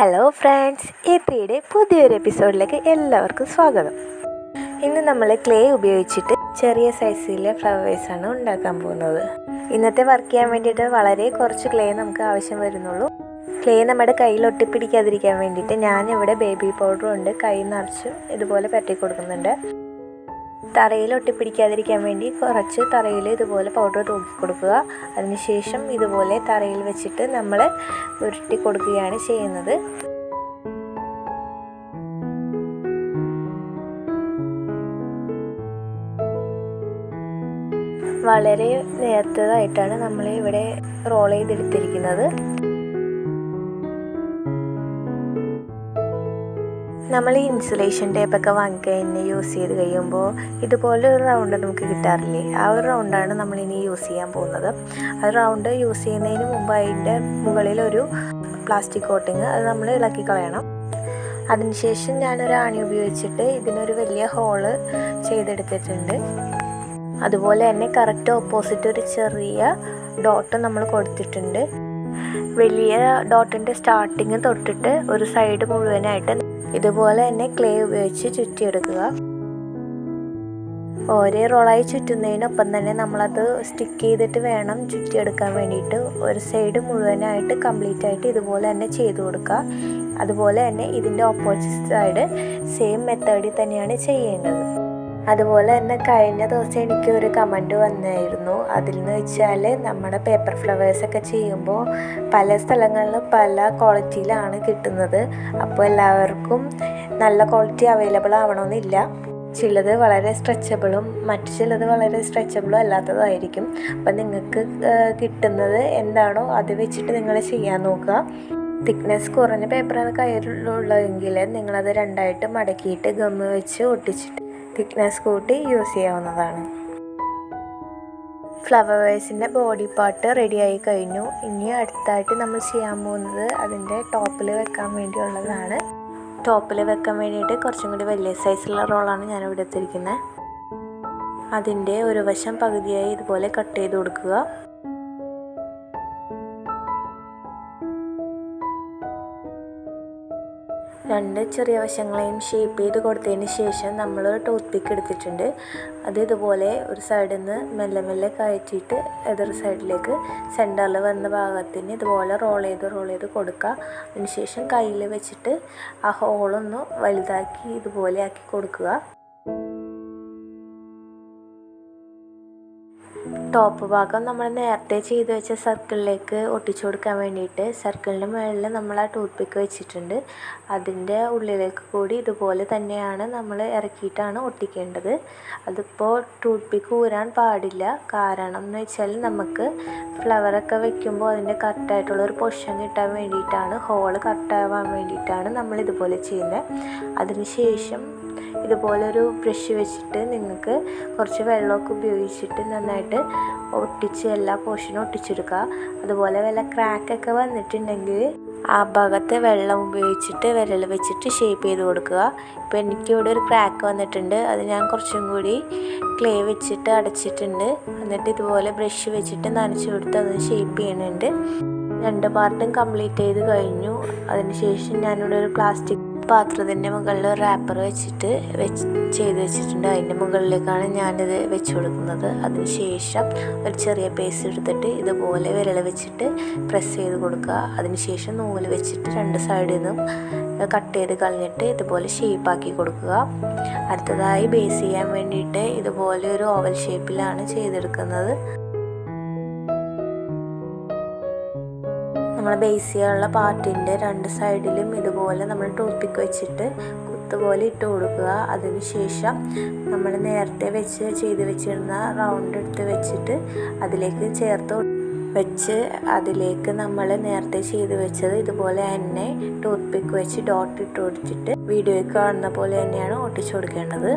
hello friends A ത്രീയുടെ പുതിയൊരു എപ്പിസോഡിലേക്ക് എല്ലാവർക്കും സ്വാഗതം ഇന്ന് നമ്മൾ ക്ലേ ഉപയോഗിച്ചിട്ട് ചെറിയ സൈസിലെ ഫ്ലവേഴ്സാണ് ഉണ്ടാക്കാൻ പോകുന്നത് ഇന്നത്തെ വർക്ക് ചെയ്യാൻ വേണ്ടിയിട്ട് വളരെ കുറച്ച് ക്ലേ നമുക്ക് ആവശ്യം വരുന്നുള്ളൂ ക്ലേ നമ്മുടെ കയ്യിൽ ഒട്ടിപ്പിടിക്കാതിരിക്കാൻ വേണ്ടിയിട്ട് ഞാനിവിടെ ബേബി പൗഡറും ഉണ്ട് കൈ നിറച്ചും ഇതുപോലെ പരട്ടി കൊടുക്കുന്നുണ്ട് തറയിൽ ഒട്ടിപ്പിടിക്കാതിരിക്കാൻ വേണ്ടി കുറച്ച് തറയിൽ ഇതുപോലെ പൗഡർ തൂക്കി കൊടുക്കുക അതിനുശേഷം ഇതുപോലെ തറയിൽ വെച്ചിട്ട് നമ്മൾ ഉരുട്ടി കൊടുക്കുകയാണ് ചെയ്യുന്നത് വളരെ നേർത്തതായിട്ടാണ് നമ്മൾ ഇവിടെ റോൾ ചെയ്തെടുത്തിരിക്കുന്നത് നമ്മൾ ഈ ഇൻസുലേഷൻ ടേപ്പൊക്കെ വാങ്ങിക്കഴിഞ്ഞ് യൂസ് ചെയ്ത് കഴിയുമ്പോൾ ഇതുപോലെ ഒരു റൗണ്ട് നമുക്ക് കിട്ടാറില്ലേ ആ ഒരു റൗണ്ടാണ് നമ്മൾ ഇനി യൂസ് ചെയ്യാൻ പോകുന്നത് ആ റൗണ്ട് യൂസ് ചെയ്യുന്നതിന് മുമ്പ് അതിൻ്റെ മുകളിൽ ഒരു പ്ലാസ്റ്റിക് കോട്ടിങ് അത് നമ്മൾ ഇളക്കി കളയണം അതിനുശേഷം ഞാനൊരു ആണി ഉപയോഗിച്ചിട്ട് ഇതിനൊരു വലിയ ഹോള് ചെയ്തെടുത്തിട്ടുണ്ട് അതുപോലെ തന്നെ കറക്റ്റ് ഓപ്പോസിറ്റ് ഒരു ചെറിയ ഡോട്ട് നമ്മൾ കൊടുത്തിട്ടുണ്ട് വലിയ ഡോട്ടിൻ്റെ സ്റ്റാർട്ടിങ് തൊട്ടിട്ട് ഒരു സൈഡ് മുഴുവനായിട്ട് ഇതുപോലെ തന്നെ ക്ലേ ഉപയോഗിച്ച് ചുറ്റിയെടുക്കുക ഓരോ റോളായി ചുറ്റുന്നതിനൊപ്പം തന്നെ നമ്മളത് സ്റ്റിക്ക് ചെയ്തിട്ട് വേണം ചുറ്റിയെടുക്കാൻ വേണ്ടിയിട്ട് ഒരു സൈഡ് മുഴുവനായിട്ട് കംപ്ലീറ്റ് ആയിട്ട് ഇതുപോലെ തന്നെ ചെയ്തു കൊടുക്കുക അതുപോലെ തന്നെ ഇതിൻ്റെ ഓപ്പോസിറ്റ് സൈഡ് സെയിം മെത്തേഡിൽ തന്നെയാണ് ചെയ്യേണ്ടത് അതുപോലെ തന്നെ കഴിഞ്ഞ ദിവസം എനിക്ക് ഒരു കമൻറ്റ് വന്നായിരുന്നു അതിൽ നിന്ന് വെച്ചാൽ നമ്മുടെ പേപ്പർ ഫ്ലവേഴ്സൊക്കെ ചെയ്യുമ്പോൾ പല സ്ഥലങ്ങളിലും പല ക്വാളിറ്റിയിലാണ് കിട്ടുന്നത് അപ്പോൾ എല്ലാവർക്കും നല്ല ക്വാളിറ്റി അവൈലബിൾ ആവണമെന്നില്ല ചിലത് വളരെ സ്ട്രെച്ചബിളും മറ്റു ചിലത് വളരെ സ്ട്രെച്ചബിളും അല്ലാത്തതായിരിക്കും അപ്പം നിങ്ങൾക്ക് കിട്ടുന്നത് എന്താണോ അത് വെച്ചിട്ട് നിങ്ങൾ ചെയ്യാൻ നോക്കുക തിക്നെസ് കുറഞ്ഞ പേപ്പറാണ് കയ്യിലുള്ളതെങ്കിൽ നിങ്ങളത് രണ്ടായിട്ട് മടക്കിയിട്ട് ഗമ്മ് വെച്ച് ഒട്ടിച്ചിട്ട് തിക്നെസ് കൂട്ടി യൂസ് ചെയ്യാവുന്നതാണ് ഫ്ലവർ വേസിൻ്റെ ബോഡി പാർട്ട് റെഡിയായി കഴിഞ്ഞു ഇനി അടുത്തായിട്ട് നമ്മൾ ചെയ്യാൻ പോകുന്നത് അതിൻ്റെ ടോപ്പിൽ വെക്കാൻ വേണ്ടിയുള്ളതാണ് ടോപ്പിൽ വെക്കാൻ വേണ്ടിയിട്ട് കുറച്ചും കൂടി വലിയ സൈസുള്ള റോളാണ് ഞാൻ ഇവിടെ എത്തിയിരിക്കുന്നത് അതിൻ്റെ ഒരു വശം പകുതിയായി ഇതുപോലെ കട്ട് ചെയ്ത് കൊടുക്കുക രണ്ട് ചെറിയ വശങ്ങളെയും ഷേപ്പ് ചെയ്ത് കൊടുത്തതിന് ശേഷം നമ്മൾ ടൂത്ത് പിക്ക് എടുത്തിട്ടുണ്ട് അത് ഇതുപോലെ ഒരു സൈഡിൽ നിന്ന് മെല്ലെ മെല്ലെ കയറ്റിയിട്ട് എതിർ സൈഡിലേക്ക് സെൻറ്ററിൽ വന്ന ഭാഗത്തിന് ഇതുപോലെ റോൾ ചെയ്ത് റോൾ ചെയ്ത് കൊടുക്കുക അതിനുശേഷം കയ്യിൽ വെച്ചിട്ട് ആ ഹോളൊന്ന് വലുതാക്കി ഇതുപോലെ ആക്കി കൊടുക്കുക ടോപ്പ് ഭാഗം നമ്മൾ നേരത്തെ ചെയ്ത് വെച്ച സർക്കിളിലേക്ക് ഒട്ടിച്ചു കൊടുക്കാൻ വേണ്ടിയിട്ട് സർക്കിളിൻ്റെ മുകളിൽ നമ്മൾ ആ ടൂത്ത് പിക്ക് വെച്ചിട്ടുണ്ട് അതിൻ്റെ ഉള്ളിലേക്ക് കൂടി ഇതുപോലെ തന്നെയാണ് നമ്മൾ ഇറക്കിയിട്ടാണ് ഒട്ടിക്കേണ്ടത് അതിപ്പോൾ ടൂത്ത് പിക്ക് ഊരാൻ പാടില്ല കാരണം എന്ന് വെച്ചാൽ നമുക്ക് ഫ്ലവറൊക്കെ വെക്കുമ്പോൾ അതിൻ്റെ കറക്റ്റായിട്ടുള്ള ഒരു പൊഷൻ കിട്ടാൻ വേണ്ടിയിട്ടാണ് ഹോള് കറക്റ്റാവാൻ വേണ്ടിയിട്ടാണ് നമ്മൾ ഇതുപോലെ ചെയ്യുന്നത് അതിനുശേഷം ഇതുപോലെ ഒരു ബ്രഷ് വെച്ചിട്ട് നിങ്ങൾക്ക് കുറച്ച് വെള്ളമൊക്കെ ഉപയോഗിച്ചിട്ട് നന്നായിട്ട് ഒട്ടിച്ച് എല്ലാ പോർഷനും ഒട്ടിച്ചെടുക്കുക അതുപോലെ വല്ല ക്രാക്കൊക്കെ വന്നിട്ടുണ്ടെങ്കിൽ ആ ഭാഗത്ത് വെള്ളം ഉപയോഗിച്ചിട്ട് വിരൽ വെച്ചിട്ട് ഷേപ്പ് ചെയ്ത് കൊടുക്കുക ഇപ്പോൾ എനിക്കിവിടെ ഒരു ക്രാക്ക് വന്നിട്ടുണ്ട് അത് ഞാൻ കുറച്ചും കൂടി ക്ലേ വെച്ചിട്ട് അടച്ചിട്ടുണ്ട് എന്നിട്ട് ഇതുപോലെ ബ്രഷ് വെച്ചിട്ട് നനച്ച് കൊടുത്ത് അത് ഷേപ്പ് ചെയ്യുന്നുണ്ട് രണ്ട് പാർട്ടും കംപ്ലീറ്റ് ചെയ്ത് കഴിഞ്ഞു അതിനുശേഷം ഞാനിവിടെ ഒരു പ്ലാസ്റ്റിക് പാത്രത്തിൻ്റെ മുകളിൽ റാപ്പർ വെച്ചിട്ട് വെച്ച് ചെയ്ത് വെച്ചിട്ടുണ്ട് അതിൻ്റെ മുകളിലേക്കാണ് ഞാനിത് വെച്ച് കൊടുക്കുന്നത് അതിനുശേഷം ഒരു ചെറിയ പേസ് എടുത്തിട്ട് ഇതുപോലെ വിരൽ വെച്ചിട്ട് പ്രസ് ചെയ്ത് കൊടുക്കുക അതിനുശേഷം നൂല് വെച്ചിട്ട് രണ്ട് സൈഡിൽ നിന്നും കട്ട് ചെയ്ത് കളഞ്ഞിട്ട് ഇതുപോലെ ഷേപ്പാക്കി കൊടുക്കുക അടുത്തതായി ബേസ് ചെയ്യാൻ വേണ്ടിയിട്ട് ഇതുപോലെ ഒരു ഓവൽ ഷേപ്പിലാണ് ചെയ്തെടുക്കുന്നത് നമ്മൾ ബേസ് ചെയ്യാനുള്ള പാർട്ടിൻ്റെ രണ്ട് സൈഡിലും ഇതുപോലെ നമ്മൾ ടൂത്ത് പിക്ക് വെച്ചിട്ട് കുത്തുപോലെ ഇട്ട് കൊടുക്കുക അതിനുശേഷം നമ്മൾ നേരത്തെ വെച്ച് ചെയ്ത് വെച്ചിരുന്ന റൗണ്ട് എടുത്ത് വെച്ചിട്ട് അതിലേക്ക് ചേർത്ത് വെച്ച് അതിലേക്ക് നമ്മൾ നേരത്തെ ചെയ്ത് വെച്ചത് ഇതുപോലെ തന്നെ ടൂത്ത് പിക്ക് വെച്ച് ഡോട്ട് ഇട്ട് കൊടുത്തിട്ട് വീഡിയോയിൽ കാണുന്ന പോലെ തന്നെയാണ് ഒട്ടിച്ചു കൊടുക്കേണ്ടത്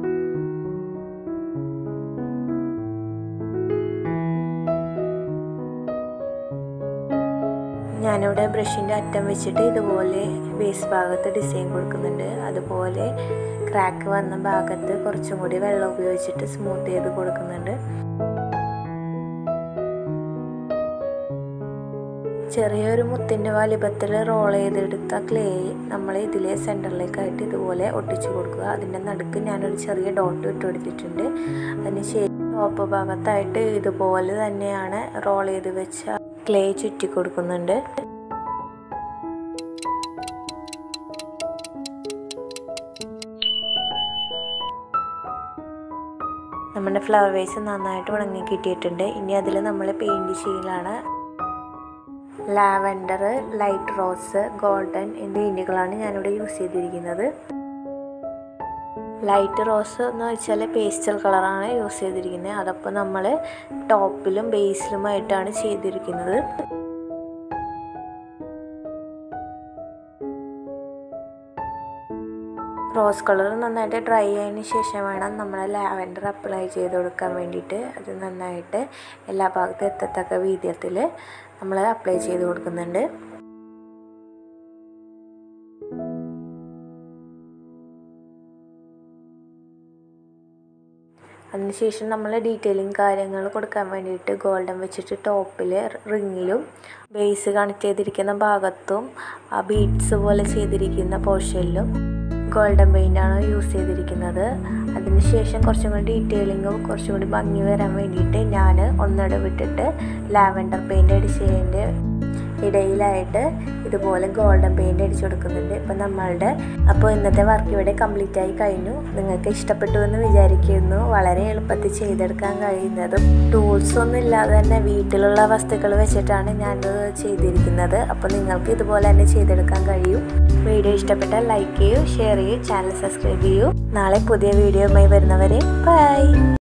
ഞാനിവിടെ ബ്രഷിൻ്റെ അറ്റം വെച്ചിട്ട് ഇതുപോലെ ബേസ് ഭാഗത്ത് ഡിസൈൻ കൊടുക്കുന്നുണ്ട് അതുപോലെ ക്രാക്ക് വന്ന ഭാഗത്ത് കുറച്ചും കൂടി വെള്ളം ഉപയോഗിച്ചിട്ട് സ്മൂത്ത് ചെയ്ത് കൊടുക്കുന്നുണ്ട് ചെറിയൊരു മുത്തിൻ്റെ വലിപ്പത്തിൽ റോൾ ചെയ്തെടുത്ത ക്ലേ നമ്മൾ ഇതിലെ സെൻറ്ററിലേക്കായിട്ട് ഇതുപോലെ ഒട്ടിച്ചു കൊടുക്കുക അതിൻ്റെ നടുക്ക് ഞാനൊരു ചെറിയ ഡോട്ട് ഇട്ട് കൊടുത്തിട്ടുണ്ട് അതിന് ശേഷം ടോപ്പ് ഭാഗത്തായിട്ട് ഇതുപോലെ തന്നെയാണ് റോൾ ചെയ്ത് വെച്ച ക്ലേ ചുറ്റി കൊടുക്കുന്നുണ്ട് നമ്മുടെ ഫ്ലവർ വേസ് നന്നായിട്ട് ഉണങ്ങി കിട്ടിയിട്ടുണ്ട് ഇനി അതിൽ നമ്മൾ പെയിൻറ് ചെയ്യലാണ് ലാവൻഡർ ലൈറ്റ് റോസ് ഗോൾഡൻ എന്നീ പെയിൻറ്റുകളാണ് ഞാനിവിടെ യൂസ് ചെയ്തിരിക്കുന്നത് ലൈറ്റ് റോസ് എന്ന് വെച്ചാൽ പേസ്റ്റൽ കളറാണ് യൂസ് ചെയ്തിരിക്കുന്നത് അതപ്പോൾ നമ്മൾ ടോപ്പിലും ബേസിലുമായിട്ടാണ് ചെയ്തിരിക്കുന്നത് റോസ് കളർ നന്നായിട്ട് ഡ്രൈ ആയതിനു ശേഷം വേണം നമ്മൾ ലാവൻഡർ അപ്ലൈ ചെയ്ത് കൊടുക്കാൻ വേണ്ടിയിട്ട് അത് നന്നായിട്ട് എല്ലാ ഭാഗത്തും എത്തത്തക്ക വീര്യത്തിൽ നമ്മൾ അപ്ലൈ ചെയ്ത് കൊടുക്കുന്നുണ്ട് അതിനുശേഷം നമ്മൾ ഡീറ്റെയിലിംഗ് കാര്യങ്ങൾ കൊടുക്കാൻ വേണ്ടിയിട്ട് ഗോൾഡൻ വെച്ചിട്ട് ടോപ്പിൽ റിങ്ങിലും ബേസ് കണക്ട് ചെയ്തിരിക്കുന്ന ഭാഗത്തും ആ ബീഡ്സ് പോലെ ചെയ്തിരിക്കുന്ന പോർഷനിലും ഗോൾഡൻ പെയിൻ്റാണ് യൂസ് ചെയ്തിരിക്കുന്നത് അതിനുശേഷം കുറച്ചും കൂടി ഡീറ്റെയിലിങ്ങും കുറച്ചും കൂടി ഭംഗി വരാൻ വേണ്ടിയിട്ട് ഞാൻ ഒന്നിട വിട്ടിട്ട് ലാവൻഡർ പെയിൻ്റ് അടിച്ചതിൻ്റെ ഇടയിലായിട്ട് ഇതുപോലെ ഗോൾഡൻ പെയിൻ്റ് അടിച്ചു കൊടുക്കുന്നുണ്ട് ഇപ്പം നമ്മളുടെ അപ്പോൾ ഇന്നത്തെ വർക്ക് ഇവിടെ കംപ്ലീറ്റ് ആയി കഴിഞ്ഞു നിങ്ങൾക്ക് ഇഷ്ടപ്പെട്ടു എന്ന് വിചാരിക്കുന്നു വളരെ എളുപ്പത്തിൽ ചെയ്തെടുക്കാൻ കഴിയുന്നതും ടൂൾസ് ഒന്നും ഇല്ലാതെ തന്നെ വീട്ടിലുള്ള വസ്തുക്കൾ വെച്ചിട്ടാണ് ഞാനത് ചെയ്തിരിക്കുന്നത് അപ്പോൾ നിങ്ങൾക്ക് ഇതുപോലെ തന്നെ ചെയ്തെടുക്കാൻ കഴിയും വീഡിയോ ഇഷ്ടപ്പെട്ടാൽ ലൈക്ക് ചെയ്യൂ ഷെയർ ചെയ്യൂ ചാനൽ സബ്സ്ക്രൈബ് ചെയ്യൂ നാളെ പുതിയ വീഡിയോയുമായി വരുന്നവരെ ബൈ